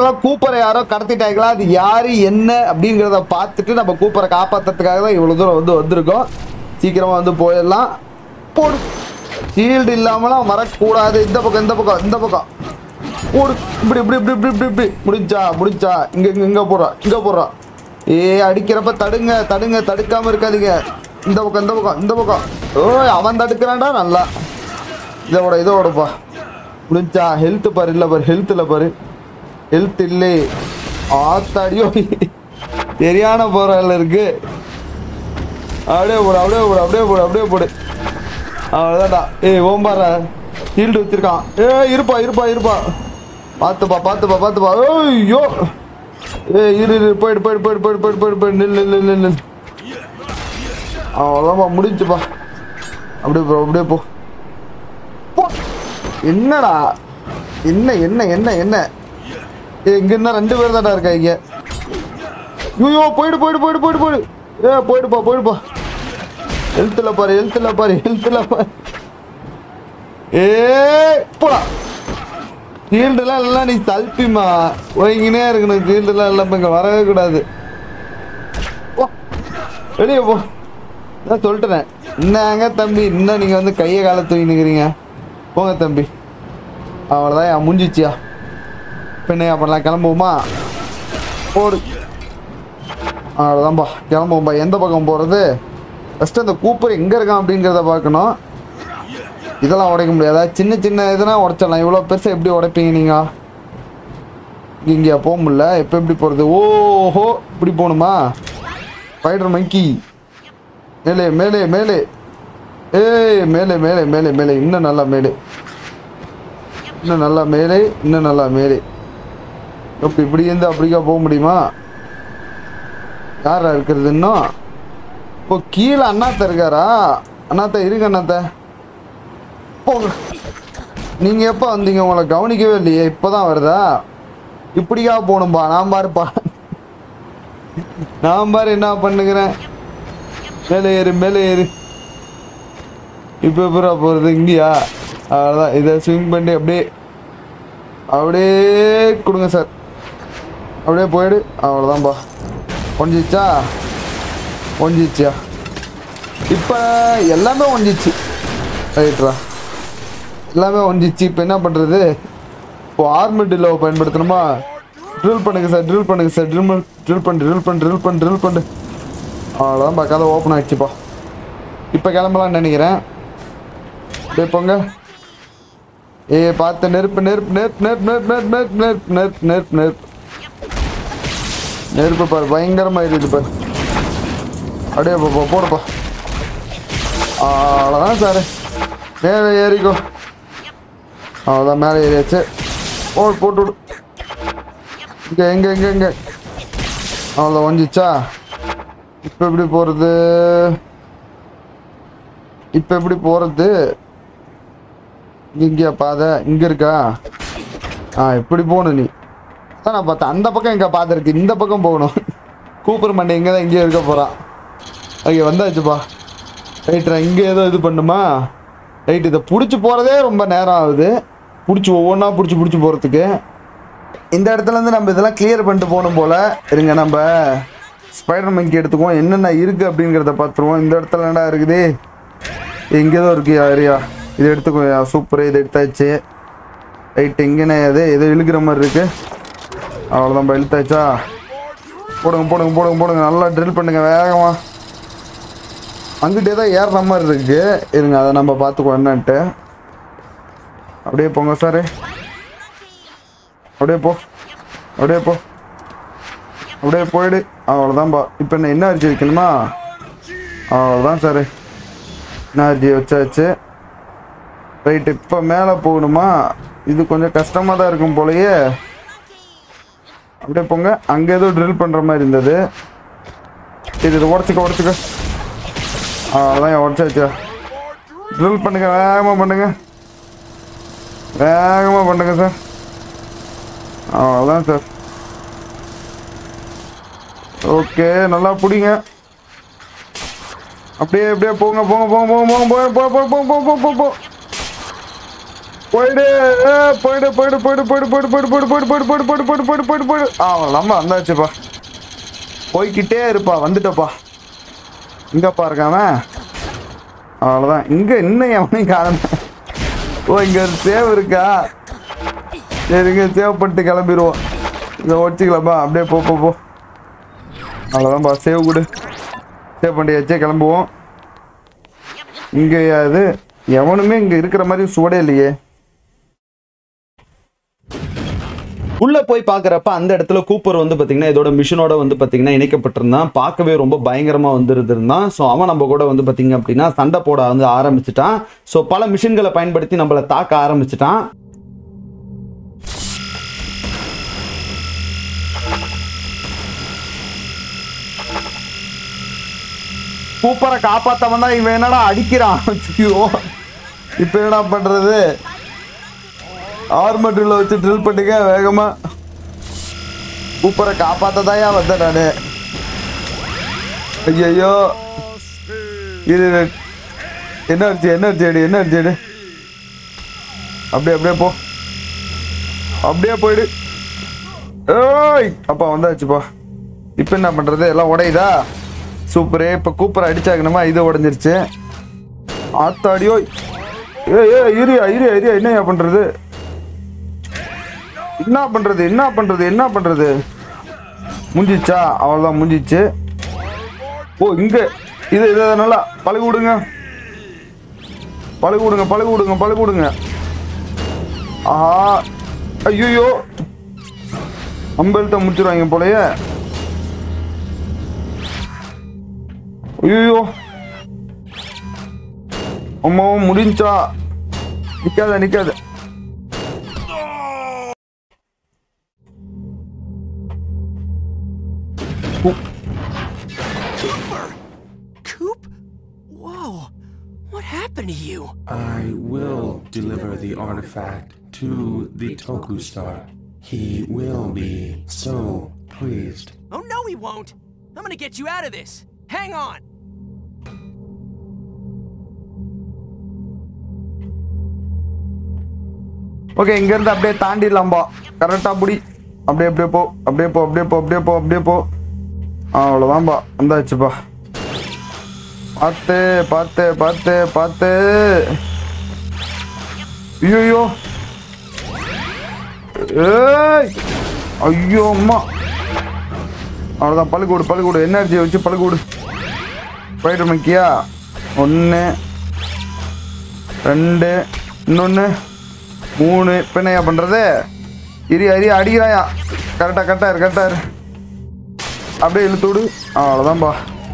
கூப்பரை யாரோ கடத்திட்டாங்களா அது யாரு என்ன அப்படிங்கிறத பார்த்துட்டு நம்ம கூப்பரை காப்பாத்துறதுக்காக தான் இவ்வளவு தூரம் வந்து வந்திருக்கோம் சீக்கிரமா வந்து போயிடலாம் போடு ஷீல்டு இல்லாமலாம் வரக்கூடாது இந்த பக்கம் இந்த பக்கம் இந்த பக்கம் போடு இப்படி இப்படி இப்படி இப்படி இப்படி இப்படி முடிஞ்சா முடிஞ்சா இங்க இங்க இங்க போடுறா இங்க போடுறா ஏ அடிக்கிறப்ப தடுங்க தடுங்க தடுக்காம இருக்காதீங்க இந்த பக்கம் இந்த பக்கம் இந்த பக்கம் ஓய் அவன் தடுக்கிறான்டா நல்லா இதோட இதோடப்பா முடிஞ்சா ஹெல்த் பாரு இல்லை பாரு ஹெல்த்தில் பாரு ஹெல்த் இல்லை ஆத்தாடியோ சரியான போரால இருக்கு அப்படியே போடு அப்படியே போடு அப்படியே போடு அப்படியே போடு அவ்வளோதான்டா ஏய் ஓம்பாரா ஷீல்டு வச்சிருக்கான் ஏ இருப்பா இருப்பா இருப்பா பார்த்துப்பா பார்த்துப்பா பார்த்துப்பா ஐயோ ஏ இரு இரு போயிடு போயிடு போயிடு போயிடு போயிடு போயிடு போயிடு நில் நில் நில் நில் அவ்வளோதான்ப்பா முடிஞ்சுப்பா அப்படியே போ அப்படியே போ போ. என்னடா என்ன என்ன என்ன என்ன ஏ இங்க என்ன ரெண்டு பேர் தான்டா இருக்காங்க ஐயோ போயிடு போயிடு போயிடு போயிடு போயிடு ஏ போயிடுப்பா போயிடுப்பா ஹெல்த்தில் பாரு ஹெல்த்தில் பாரு ஹெல்த்தில் பாரு ஏ போடா ஃபீல்டுலாம் எல்லாம் நீ தள்ளிப்பிமா போய்கினே இருக்கணும் ஃபீல்டுலாம் எல்லாம் இங்கே வரவே கூடாது போ வெளியே போ நான் சொல்லிட்டேன் என்னங்க தம்பி இன்னும் நீங்கள் வந்து கையை காலை தூக்கி நிற்கிறீங்க போங்க தம்பி அவ்வளோதான் என் முடிஞ்சிச்சியா பெண்ணே அப்படிலாம் கிளம்புவோமா போடு அவ்வளோதான்ப்பா கிளம்புவோம்பா எந்த பக்கம் போகிறது ஃபஸ்ட்டு அந்த கூப்பர் எங்கே இருக்கான் அப்படிங்கிறத பார்க்கணும் இதெல்லாம் உடைக்க முடியாதா சின்ன சின்ன இதுனா உடைச்சிடலாம் இவ்வளோ பெருசாக எப்படி உடைப்பீங்க நீங்கள் இங்கே போக முடியல எப்போ எப்படி போகிறது ஓஹோ இப்படி போகணுமா ஸ்பைடர் மங்கி மேலே மேலே மேலே ஏய் மேலே மேலே மேலே மேலே இன்னும் நல்லா மேலே இன்னும் நல்லா மேலே இன்னும் நல்லா மேலே எப்படி இப்படி இருந்து அப்படிக்கா போக முடியுமா யாரா இருக்கிறது இன்னும் இப்போ கீழே அண்ணாத்த இருக்காரா அண்ணாத்த இருக்கு அண்ணாத்த போங்க நீங்கள் எப்போ வந்தீங்க உங்களை கவனிக்கவே இல்லையே இப்போ தான் வருதா இப்படியா போகணும்பா நான் பாருப்பா நான் பாரு என்ன பண்ணுகிறேன் மேலே ஏறு மேலே ஏறு இப்போ எப்படா போகிறது இங்கேயா அவ்வளோதான் இதை ஸ்விங் பண்ணி அப்படியே அப்படியே கொடுங்க சார் அப்படியே போயிடு அவ்வளோதான்ப்பா ஒஞ்சிச்சா ஒஞ்சிச்சியா இப்போ எல்லாமே ஒஞ்சிச்சு ரைட்ரா எல்லாமே ஒஞ்சிச்சு இப்போ என்ன பண்ணுறது இப்போ ஆர்மெட்டில் பயன்படுத்தணுமா ட்ரில் பண்ணுங்க சார் ட்ரில் பண்ணுங்க சார் ட்ரில் ட்ரில் பண்ணு ட்ரில் பண்ணு ட்ரில் பண்ணு ட்ரில் பண்ணு அவ்வளோதான் கதை ஓப்பன் ஆயிடுச்சுப்பா இப்போ கிளம்பலாம்னு நினைக்கிறேன் அப்படியே போங்க ஏ பார்த்து நெருப்பு நெருப்பு நெருப்பு நெருப்பு நெருப்பு நெருப்பு நெருப்பு நெருப்பு நெருப்பு நெருப்பு நெருப்பு பாரு பயங்கரமாக இருக்குது பாரு அப்படியே போ போ, போடுப்பா அவ்வளோதான் சார் மேலே ஏறிக்கோ அவ்வளோதான் மேலே ஏறியாச்சு போடு போட்டு விடு இங்கே எங்கே எங்கே எங்கே அவ்வளோ வந்துச்சா இப்போ எப்படி போகிறது இப்போ எப்படி போகிறது இங்கேயா பாதை இங்கே இருக்கா ஆ இப்படி போகணும் நீ அதான் நான் பார்த்தேன் அந்த பக்கம் எங்கே பாதை இருக்கு இந்த பக்கம் போகணும் கூப்பர் மண்டை இங்கே தான் இங்கேயே இருக்க போகிறான் ஓகே வந்தாச்சுப்பா ரைட்ரா இங்கே ஏதோ இது பண்ணுமா ரைட் இதை பிடிச்சி போகிறதே ரொம்ப நேரம் ஆகுது பிடிச்சி ஒவ்வொன்றா பிடிச்சி பிடிச்சி போகிறதுக்கு இந்த இடத்துல இருந்து நம்ம இதெல்லாம் கிளியர் பண்ணிட்டு போகணும் போல் இருங்க நம்ம ஸ்பைடர் மங்கி எடுத்துக்குவோம் என்னென்ன இருக்குது அப்படிங்கிறத பார்த்துருவோம் இந்த இடத்துல என்னடா இருக்குது எங்கே தான் இருக்கு ஏரியா இது எடுத்துக்கோ சூப்பர் இது எடுத்தாச்சு ரைட் எங்கேண்ணே அது ஏதோ இழுக்கிற மாதிரி இருக்கு அவ்வளோதான் இழுத்தாச்சா போடுங்க போடுங்க போடுங்க போடுங்க நல்லா ட்ரில் பண்ணுங்க வேகமா அங்கிட்டே தான் ஏறுற மாதிரி இருக்கு இருங்க அதை நம்ம பார்த்துக்குவோம் என்னன்ட்டு அப்படியே போங்க சார் அப்படியே போ அப்படியே போ அப்படியே போயிடு அவ்வளோதான்பா இப்போ என்ன என்ன அரிசி வைக்கணுமா அவ்வளோதான் சார் என்ன அரிசி வச்சாச்சு ரைட் இப்போ மேலே போகணுமா இது கொஞ்சம் கஷ்டமாக தான் இருக்கும் போலயே அப்படியே போங்க அங்கே ஏதோ ட்ரில் பண்ணுற மாதிரி இருந்தது இது இது உடச்சிக்க உடச்சிக்க அவ்வளோதான் உடச்சாச்சா ட்ரில் பண்ணுங்க வேகமாக பண்ணுங்க வேகமாக பண்ணுங்க சார் அவ்வளோதான் சார் ஓகே நல்லா பிடிங்க அப்படியே அப்படியே போங்க போங்க போங்க போங்க போங்க போங்க போ போ போ போ போ போ போ போயிடு ஏ, போயிடு போயிடு போயிடு போயிடு போயிடு போயிடு போயிடு போயிடு போயிடு போயிடு போயிடு போயிடு போயிடு போயிடு போயிடு ஆ நம்ம வந்தாச்சுப்பா போய்க்கிட்டே இருப்பா வந்துட்டப்பா இங்கப்பா இருக்காம அவ்வளோதான் இங்க இன்னும் எவனையும் காணும் ஓ இங்க ஒரு சேவ் இருக்கா சரிங்க சேவ் பண்ணிட்டு கிளம்பிடுவோம் இதை ஒடிச்சிக்கலாமா அப்படியே போ போ போ அவ்வளோதான்ப்பா சேவ் கொடு சேவ் பண்ணியாச்சே கிளம்புவோம் இங்கே அது எவனுமே இங்க இருக்கிற மாதிரி சுவடே இல்லையே உள்ள போய் பார்க்குறப்ப அந்த இடத்துல கூப்பர் வந்து பார்த்தீங்கன்னா இதோட மிஷினோட வந்து பார்த்தீங்கன்னா இணைக்கப்பட்டிருந்தான் பார்க்கவே ரொம்ப பயங்கரமா வந்து இருந்திருந்தான் ஸோ அவன் நம்ம கூட வந்து பார்த்தீங்க அப்படின்னா சண்டை போட வந்து ஆரம்பிச்சிட்டான் ஸோ பல மிஷின்களை பயன்படுத்தி நம்மளை தாக்க ஆரம்பிச்சிட்டான் கூப்பரை காப்பாத்தவன் தான் இவன் என்னடா அடிக்கிறான் ஐயோ இப்போ என்னடா பண்றது ஆர்மெட்ரில் வச்சு ட்ரில் பண்ணுங்க வேகமா கூப்பரை காப்பாத்ததாயா வந்தேன் நானு ஐயோ இது என்ன அடிச்சு என்ன அடிச்சு அடி என்ன அடிச்சு அடி அப்படியே அப்படியே போ அப்படியே போயிடு ஏய் அப்பா வந்தாச்சுப்பா இப்போ என்ன பண்றது எல்லாம் உடையுதா சூப்பரே இப்போ கூப்பர் அடிச்சாக்கணுமா இது உடஞ்சிருச்சு ஆத்தாடியோ ஏ ஏ இரியா இரியா இரியா என்னய்யா பண்றது என்ன பண்றது என்ன பண்றது என்ன பண்றது முடிஞ்சிச்சா அவ்வளோதான் முடிஞ்சிச்சு ஓ இங்க இது இது நல்லா பழகு விடுங்க பழகு விடுங்க பழகு விடுங்க பழகு விடுங்க ஆஹா ஐயோ அம்பெல்ட்ட முடிச்சிருவாங்க போலயே ஐயோ அம்மாவும் முடிஞ்சா நிக்காத நிக்காத Coop? Whoa! What happened to you? I will deliver the artifact to the Toku Star. He will be so pleased. Oh, no, he won't! I'm gonna get you out of this! Hang on! Okay இங்கேருந்து அப்படியே தாண்டிடலாம்பா கரெக்டாக புடி அப்படியே அப்படியே போ அப்படியே போ அப்படியே போ அப்படியே போ அப்படியே போ அவ்வளோதான்பா வந்தாச்சுப்பா பார்த்து பார்த்து பார்த்து பார்த்து ஐயோ ஏய் ஐயோ அம்மா அவ்வளோதான் பழுக்கூடு பழுக்கூடு எனர்ஜியை வச்சு பழுக்கூடு போயிட்டு மக்கியா ஒன்று ரெண்டு இன்னொன்று மூணு இப்போ என்னய்யா பண்ணுறது இரி அரி அடிக்கிறாயா கரெக்டாக கரெக்டாக இரு கரெக்டாக இரு அப்படியே இழுத்து விடு அவ்வளோதான்பா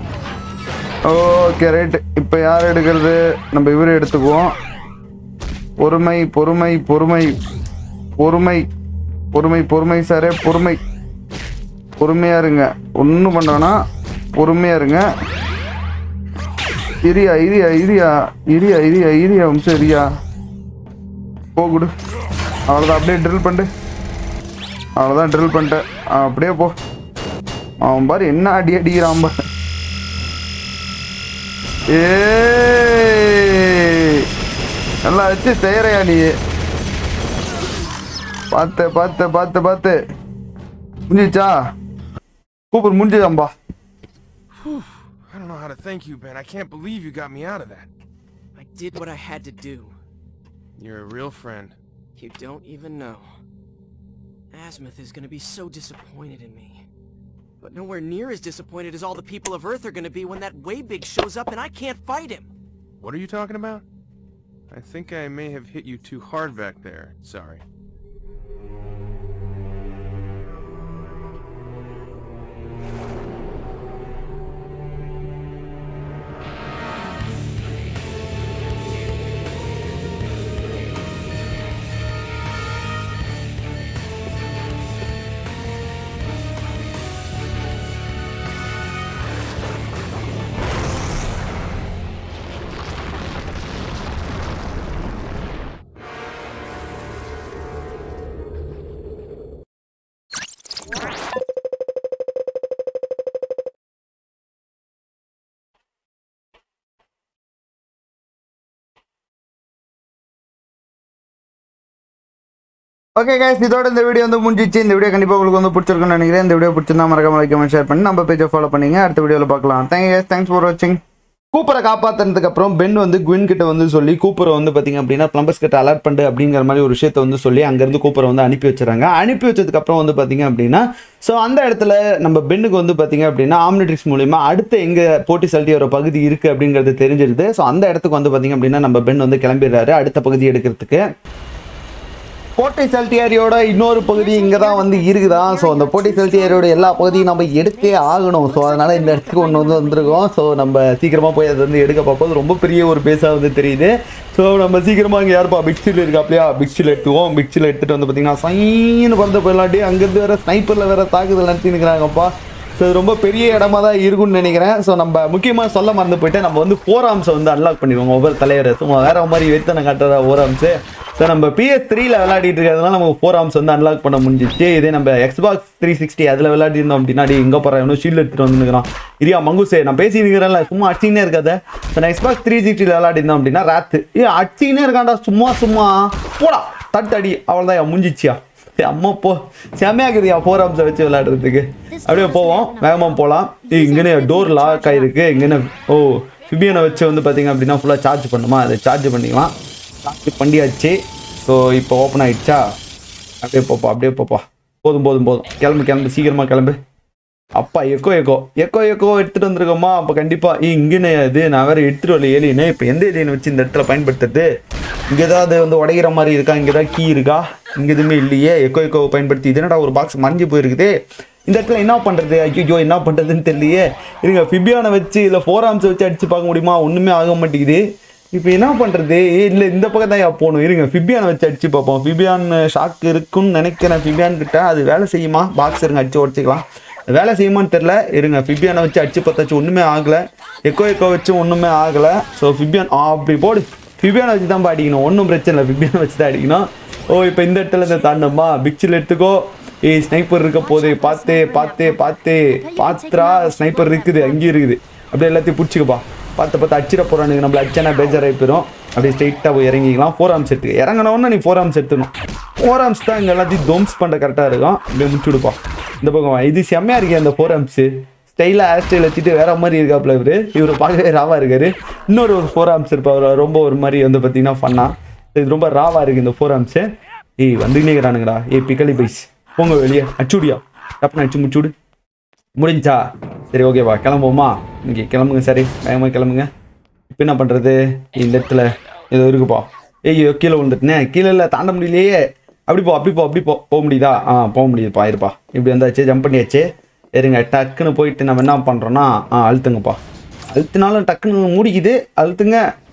ஓகே ரைட்டு இப்போ யார் எடுக்கிறது நம்ம இவரை எடுத்துக்குவோம் பொறுமை பொறுமை பொறுமை பொறுமை பொறுமை பொறுமை சாரே பொறுமை பொறுமையாக இருங்க ஒன்றும் பண்ணோன்னா பொறுமையாக இருங்க இரியா இரியா இரியா இரியா இரியா இரியா வம்சம் இரியா போகுடு அவ்வளோதான் அப்படியே ட்ரில் பண்ணு அவ்வளோதான் ட்ரில் பண்ணிட்டேன் அப்படியே போ அவன் பாரு என்ன அடி அடிக்கிறான் பாரு ஏ நல்லா வச்சு செய்யறையா நீ பார்த்து பார்த்து பார்த்து பார்த்து முடிஞ்சிச்சா கூப்பிடு முடிஞ்சுதாம்பா I don't know how to thank you, Ben. I can't believe you got me out of that. I did what I had to do. You're a real friend. You don't even know. Asmuth is gonna be so disappointed in me. But nowhere near as disappointed as all the people of Earth are gonna be when that Waybig shows up and I can't fight him. What are you talking about? I think I may have hit you too hard back there. Sorry. Okay guys இதோட இந்த video வந்து முடிஞ்சிச்சு இந்த video கண்டிப்பாக உங்களுக்கு வந்து பிடிச்சிருக்குன்னு நினைக்கிறேன் இந்த வீடியோ பிடிச்சிருந்தா மறக்காம லைக் கமெண்ட் ஷேர் பண்ணி நம்ம பேஜை ஃபாலோ பண்ணீங்க அடுத்த வீடியோவில் பார்க்கலாம் தேங்க் கைஸ் தேங்க்ஸ் ஃபார் வாட்சிங் கூப்பரை காப்பாத்துறதுக்கு அப்புறம் பென் வந்து குவின் கிட்ட வந்து சொல்லி கூப்பரை வந்து பார்த்தீங்க அப்படின்னா பிளம்பர்ஸ் கிட்ட அலர்ட் பண்ணு அப்படிங்கிற மாதிரி ஒரு விஷயத்தை வந்து சொல்லி அங்கேருந்து கூப்பரை வந்து அனுப்பி வச்சுறாங்க அனுப்பி வச்சதுக்கு அப்புறம் வந்து பார்த்தீங்க அப்படின்னா ஸோ அந்த இடத்துல நம்ம பென்னுக்கு வந்து பார்த்தீங்க அப்படின்னா ஆம்னிட்ரிக்ஸ் மூலியமா அடுத்து எங்க போட்டி சல்ட்டி ஒரு பகுதி இருக்கு அப்படிங்கிறது தெரிஞ்சிருது ஸோ அந்த இடத்துக்கு வந்து பார்த்தீங்க அப்படின்னா நம்ம பென் வந்து கிளம்பிடுறாரு அடுத்த பகுதி எடுக்கிறதுக்கு கோட்டை செல்டியாரியோட இன்னொரு பகுதி இங்கே தான் வந்து இருக்குதா ஸோ அந்த கோட்டை செல்டியாரியோட எல்லா பகுதியும் நம்ம எடுத்தே ஆகணும் ஸோ அதனால் இந்த இடத்துக்கு ஒன்று வந்து வந்திருக்கோம் ஸோ நம்ம சீக்கிரமாக போய் அதை வந்து எடுக்க பார்ப்போம் ரொம்ப பெரிய ஒரு பேஸாக வந்து தெரியுது ஸோ நம்ம சீக்கிரமாக இங்கே யாருப்பா பிக்ஸில் இருக்காப்லையா பிக்ஸில் எடுத்துவோம் பிக்ஸில் எடுத்துகிட்டு வந்து பார்த்தீங்கன்னா சைன்னு பறந்து போயிடலாட்டி அங்கேருந்து வேறு ஸ்னைப்பரில் வேறு தாக்குதல் நடத்தினுக்கிறாங்கப்பா ஸோ இது ரொம்ப பெரிய இடமா தான் இருக்கும்னு நினைக்கிறேன் ஸோ நம்ம முக்கியமாக சொல்ல மறந்து போயிட்டு நம்ம வந்து ஃபோர் ஆர்ம்ஸை வந்து அன்லாக் பண்ணிடுவோம் ஒவ்வொரு தலைவர் சும்மா வேற மாதிரி வெத்தனை காட்டுறதா ஃபோர் ஆர்ம்ஸு ஸோ நம்ம பிஎஸ் த்ரீல விளையாடிட்டு இருக்கிறதுனால நம்ம ஃபோர் ஆர்ம்ஸ் வந்து அன்லாக் பண்ண முடிஞ்சிச்சு இதே நம்ம எக்ஸ்பாக்ஸ் த்ரீ சிக்ஸ்டி அதில் விளையாடி இருந்தோம் அப்படின்னா டேய் எங்கே போகிறேன் இன்னும் ஷீல்டு எடுத்துகிட்டு வந்துருக்கான் இரியா மங்குசே நான் பேசி நிற்கிறேன்ல சும்மா அடிச்சினே இருக்காத ஸோ நான் எக்ஸ்பாக்ஸ் த்ரீ சிக்ஸ்டியில் விளையாடி இருந்தோம் அப்படின்னா ராத்து ஏ அடிச்சினே இருக்கான்டா சும்மா சும்மா போடா தட்டடி அவ்வளோதான் முடிஞ்சிச்சியா சரி, அம்மா போ செம்மையாக்குதுயா ஃபோர் ஆம்ஸை வச்சு விளையாடுறதுக்கு அப்படியே போவோம் வேகமாக போகலாம் இங்கேனே டோர் லாக் ஆகிருக்கு இங்கேனே ஓ ஃபிபியனை வச்சு வந்து பார்த்தீங்க அப்படின்னா ஃபுல்லாக சார்ஜ் பண்ணுமா அதை சார்ஜ் பண்ணிக்கலாம் சார்ஜ் பண்ணியாச்சு ஸோ இப்போ ஓப்பன் ஆயிடுச்சா அப்படியே போப்பா அப்படியே போப்பா போதும் போதும் போதும் கிளம்பு கிளம்பு சீக்கிரமாக கிளம்பு அப்பா எக்கோ எக்கோ எக்கோ எக்கோ எடுத்துகிட்டு வந்திருக்கோமா அப்போ கண்டிப்பாக இங்கேனே இது நான் வேறு எடுத்துகிட்டு வரல ஏலியனு இப்போ எந்த ஏலியனை வச்சு இந்த இடத்துல பயன்படுத்துறது இங்கே ஏதாவது வந்து உடைகிற மாதிரி இருக்கா இங்கே ஏதாவது கீ இருக்கா இங்கே எதுவுமே இல்லையே எக்கோ எக்கோ பயன்படுத்தி இது என்னடா ஒரு பாக்ஸ் மறைஞ்சு போயிருக்குது இந்த இடத்துல என்ன பண்ணுறது ஐயோ என்ன பண்ணுறதுன்னு தெரியலையே இருங்க ஃபிபியானை வச்சு இல்லை ஃபோர் ஆர்ம்ஸ் வச்சு அடிச்சு பார்க்க முடியுமா ஒன்றுமே ஆக மாட்டேங்குது இப்போ என்ன பண்ணுறது இல்லை இந்த பக்கம் தான் போகணும் இருங்க ஃபிபியானை வச்சு அடிச்சு பார்ப்போம் ஃபிபியான் ஷாக் இருக்குன்னு நினைக்கிறேன் ஃபிபியான் கிட்ட அது வேலை செய்யுமா பாக்ஸ் இருங்க அடிச்சு உடச்சிக்கலாம் வேலை செய்யுமான்னு தெரில இருங்க ஃபிபியானை வச்சு அடிச்சு பார்த்தாச்சு ஒன்றுமே ஆகலை எக்கோ எக்கோ வச்சு ஒன்றுமே ஆகலை ஸோ ஃபிபியான் ஆ அப்படி போடு ஃபிபியானை வச்சு தான் அடிக்கணும் ஒன்றும் பிரச்சனை இல்லை ஃபிபியானை வச்சு தான் அடிக்கணும் ஓ இப்போ இந்த இடத்துல இருந்து தாண்டமா பிக்சில் எடுத்துக்கோ ஏய் ஸ்னைப்பர் இருக்க போதே பார்த்து பார்த்து பார்த்து பாத்ரா ஸ்னைப்பர் இருக்குது அங்கேயும் இருக்குது அப்படியே எல்லாத்தையும் பிடிச்சிக்கப்பா பார்த்து பார்த்து அடிச்சிட போகிறானுங்க நம்மள அடிச்சானா பேஜாராகி போயிடும் அப்படியே ஸ்ட்ரைட்டாக போய் இறங்கிக்கலாம் ஃபோர் ஆர்ம்ஸ் எடுத்து இறங்கினவொன்னே நீ ஃபோர் ஆர்ம்ஸ் எடுத்துக்கணும் ஃபோர் ஆர்ம்ஸ் தான் இங்கே எல்லாத்தையும் தோம்ஸ் பண்ண கரெக்டாக இருக்கும் அப்படியே முடிச்சு விடுப்பா இந்த பக்கம் வா. இது செம்மையாக இருக்கே அந்த ஃபோர் ஆர்ம்ஸு ஸ்டைலாக ஹேர் ஸ்டைல் வச்சுட்டு வேற மாதிரி இருக்காப்புல இவர் இவர் பார்க்கவே ராவா இருக்காரு இன்னொரு ஒரு ஃபோர் ஆர்ம்ஸ் இருப்பார் ரொம்ப ஒரு மாதிரி வந்து பார்த்தீங்கன்னா ஃபன்னா இது ரொம்ப ராவா இருக்கு இந்த ஃபோர் ஆர்ம்ஸு ஏய் வந்துக்கினே இருக்கிறானுங்கடா ஏய் பிக்கலி பைஸ் போங்க வெளியே அச்சுடியா டப்புன்னு அடிச்சு முடிச்சுடு முடிஞ்சா சரி ஓகேவா கிளம்புவோமா இன்னைக்கு கிளம்புங்க சரி வேகமாக கிளம்புங்க இப்போ என்ன பண்ணுறது இந்த இடத்துல ஏதோ இருக்குப்பா ஐயோ கீழே விழுந்துட்டனே கீழே இல்லை தாண்ட முடியலையே அப்படி போ அப்படி போ அப்படி போ போக முடியுதா ஆ போக முடியுதுப்பா இருப்பா இப்படி வந்தாச்சு ஜம்ப் பண்ணியாச்சு இருங்க டக்குன்னு போயிட்டு நம்ம என்ன பண்ணுறோன்னா ஆ அழுத்துங்கப்பா அழுத்தினாலும் டக்குன்னு மூடிக்குது அழுத்துங்க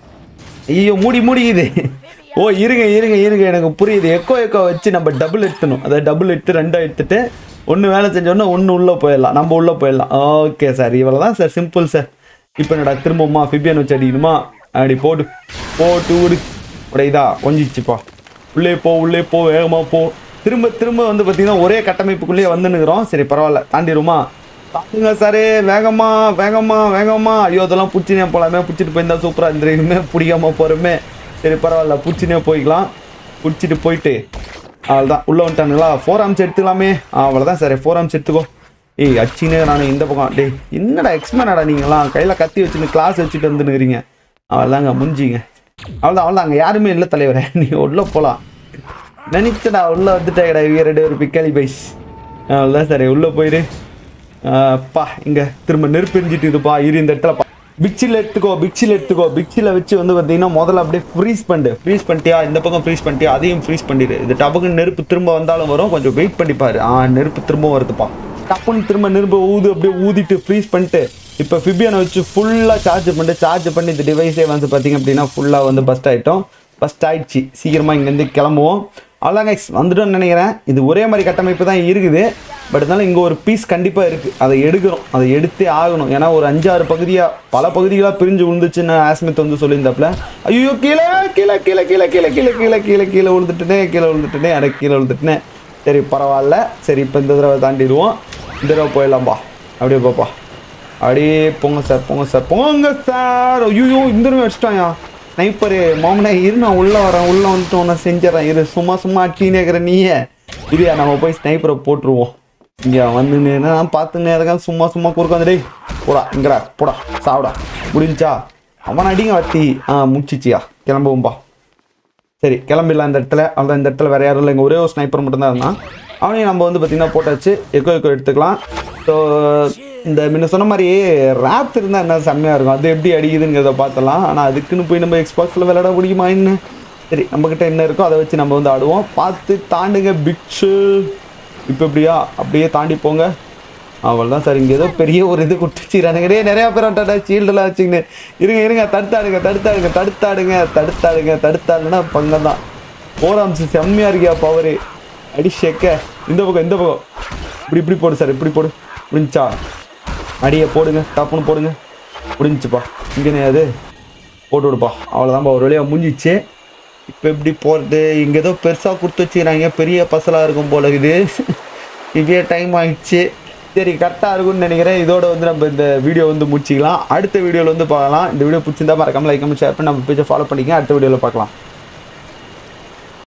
ஐயோ மூடி மூடிக்குது ஓ இருங்க இருங்க இருங்க எனக்கு புரியுது எக்கோ எக்கோ வச்சு நம்ம டபுள் எடுத்துணும் அதை டபுள் எடுத்து ரெண்டா எடுத்துட்டு ஒன்று வேலை செஞ்சோன்னா ஒன்று உள்ளே போயிடலாம் நம்ம உள்ளே போயிடலாம் ஓகே சார் இவ்வளோ தான் சார் சிம்பிள் சார் இப்போ என்னடா திரும்பவுமா ஃபிபியன் வச்சு அடிக்கணுமா அப்படி போட்டு போட்டு விடு உடையதா கொஞ்சிச்சுப்பா உள்ளே போ உள்ளே போ வேகமாக போ திரும்ப திரும்ப வந்து பார்த்தீங்கன்னா ஒரே கட்டமைப்புக்குள்ளேயே வந்துன்னுக்குறோம் சரி பரவாயில்ல தாண்டிடுமா தாண்டுங்க சாரே வேகமா வேகமா வேகமா ஐயோ அதெல்லாம் பிடிச்சினே போகலாமே பிடிச்சிட்டு போயிருந்தா சூப்பராக இருந்துருக்குமே பிடிக்காம போகிறோமே சரி பரவாயில்ல பிடிச்சினே போய்க்கலாம் பிடிச்சிட்டு போயிட்டு அவ்வளோதான் உள்ளே வந்துட்டானுங்களா ஃபோர் ஆம்ஸ் எடுத்துக்கலாமே ஆ, அவ்வளோதான் சரி ஃபோர் ஆம்ஸ் எடுத்துக்கோ ஏய் அச்சினே நான் இந்த பக்கம் டேய் என்னடா எக்ஸ்மேனடா நீங்களாம் கையில் கத்தி வச்சுன்னு கிளாஸ் வச்சுட்டு வந்துனுக்கிறீங்க அவ்வளோதாங்க முடிஞ்சிங்க அவ்வளோதான் அவ்வளோதான் அங்கே யாருமே இல்லை தலைவரே நீ உள்ளே போகலாம் நினைச்சடா உள்ளே வந்துட்டேடா இவங்க ரெண்டு ஒரு பிக்காளி பைஸ் அவ்வளோதான் சரி உள்ளே போயிரு அப்பா இங்கே திரும்ப நெருப்பு எரிஞ்சிட்டு இதுப்பா இரு இந்த இடத்துல பா பிக்சில் எடுத்துக்கோ பிக்சில் எடுத்துக்கோ பிக்சில் வச்சு வந்து பார்த்தீங்கன்னா முதல்ல அப்படியே ஃப்ரீஸ் பண்ணு ஃப்ரீஸ் பண்ணிட்டியா இந்த பக்கம் ஃப்ரீஸ் பண்ணிட்டியா அதையும் ஃப்ரீஸ் பண்ணிடு இது டபக்குன்னு நெருப்பு திரும்ப வந்தாலும் வரும் கொஞ்சம் வெயிட் பண்ணி பாரு ஆ நெருப்பு திரும்ப வருதுப்பா டப்புன்னு திரும்ப நெருப்பு ஊது அப்படியே ஊதிட்டு ஃப்ரீஸ் பண்ணிட்டு இப்போ ஃபிபியனை வச்சு ஃபுல்லாக சார்ஜ் பண்ணிட்டு சார்ஜ் பண்ணி இந்த டிவைஸே வந்து பார்த்தீங்க அப்படின்னா ஃபுல்லாக வந்து பஸ்ட் ஆகிட்டோம் பஸ்ட் ஆயிடுச்சு சீக்கிரமாக இங்கேருந்து கிளம்புவோம் அவ்வளோதாங்க வந்துட்டோம்னு நினைக்கிறேன் இது ஒரே மாதிரி கட்டமைப்பு தான் இருக்குது பட் இருந்தாலும் இங்கே ஒரு பீஸ் கண்டிப்பாக இருக்குது அதை எடுக்கிறோம் அதை எடுத்தே ஆகணும் ஏன்னா ஒரு அஞ்சாறு பகுதியாக பல பகுதிகளாக பிரிஞ்சு விழுந்துச்சுன்னு ஆஸ்மித் வந்து சொல்லியிருந்தாப்புல ஐயோ கீழே கீழே கீழே கீழே கீழே கீழே கீழே கீழே கீழே விழுந்துட்டுனே கீழே விழுந்துட்டுனே அட கீழே விழுந்துட்டுனே சரி பரவாயில்ல சரி இப்போ இந்த தடவை தாண்டிடுவோம் இந்த தடவை போயிடலாம்பா அப்படியே பாப்பா அப்படியே போங்க சார் போங்க சார் போங்க சார் ஐயோ இந்த தடவை அடிச்சிட்டாயா ஸ்னைப்பரு மாமனா இரு நான் உள்ளே வரேன் உள்ளே வந்துட்டு உன்னை செஞ்சிடறேன் இரு சும்மா சும்மா அட்டின்னு இருக்கிற நீயே இல்லையா நம்ம போய் ஸ்னைப்பரை போட்டுருவோம் இங்கே வந்து நான் பார்த்துன்னு இருக்கேன் சும்மா சும்மா குறுக்க வந்து டேய் போடா இங்கடா போடா சாப்பிடா முடிஞ்சா அவன் அடிங்க வத்தி ஆ முடிச்சிச்சியா கிளம்புவோம்பா சரி கிளம்பிடலாம் இந்த இடத்துல அவ்வளோ இந்த இடத்துல வேற யாரும் இல்லை இங்கே ஒரே ஒரு ஸ்னைப்பர் மட்டும்தான் இருந்தான் அவனையும் நம்ம வந்து பார்த்திங்கன்னா போட்டாச்சு எக்கோ எக்கோ எடுத்துக்கலாம் ஸோ இந்த முன்ன சொன்ன மாதிரி ரேப் இருந்தால் என்ன செம்மையாக இருக்கும் அது எப்படி அடிக்குதுங்கிறத பார்த்தலாம் ஆனால் அதுக்குன்னு போய் நம்ம எக்ஸ்பாக்ஸில் விளையாட முடியுமா என்ன சரி நம்மக்கிட்ட என்ன இருக்கோ அதை வச்சு நம்ம வந்து ஆடுவோம் பார்த்து தாண்டுங்க பிக்ஸு இப்போ எப்படியா அப்படியே தாண்டி போங்க அவ்வளோதான் சார் இங்கே ஏதோ பெரிய ஒரு இது குட்டிச்சிக்கிறானுங்க டேய் நிறையா பேர் வந்துட்டா ஷீல்டெல்லாம் வச்சுக்கின்னு இருங்க இருங்க தடுத்தாடுங்க தடுத்தாடுங்க தடுத்தாடுங்க தடுத்தாடுங்க தடுத்தாடுனா பங்கம் தான் போராம்ஸ் செம்மையாக இருக்கியா பவரு அடி ஷெக்க இந்த பக்கம் இந்த பக்கம் இப்படி இப்படி போடு சார் இப்படி போடு முடிஞ்சா அடியை போடுங்க டாப்புன்னு போடுங்க முடிஞ்சுப்பா இங்கேனே அது போட்டு விடுப்பா அவ்வளோதான்ப்பா ஒரு வழியாக முடிஞ்சிச்சு இப்போ எப்படி போகிறது இங்கே ஏதோ பெருசாக கொடுத்து வச்சுக்கிறாங்க பெரிய பசலாக இருக்கும் போல இது இப்பயே டைம் ஆயிடுச்சு சரி கரெக்டாக இருக்கும்னு நினைக்கிறேன் இதோட வந்து நம்ம இந்த வீடியோ வந்து முடிச்சிக்கலாம் அடுத்த வீடியோவில் வந்து பார்க்கலாம் இந்த வீடியோ பிடிச்சிருந்தா மறக்காம லைக் ஷேர் பண்ணி நம்ம பேஜை ஃபாலோ பண்ணிக்க அடுத்த வீடியோவில் பார்க்கலாம்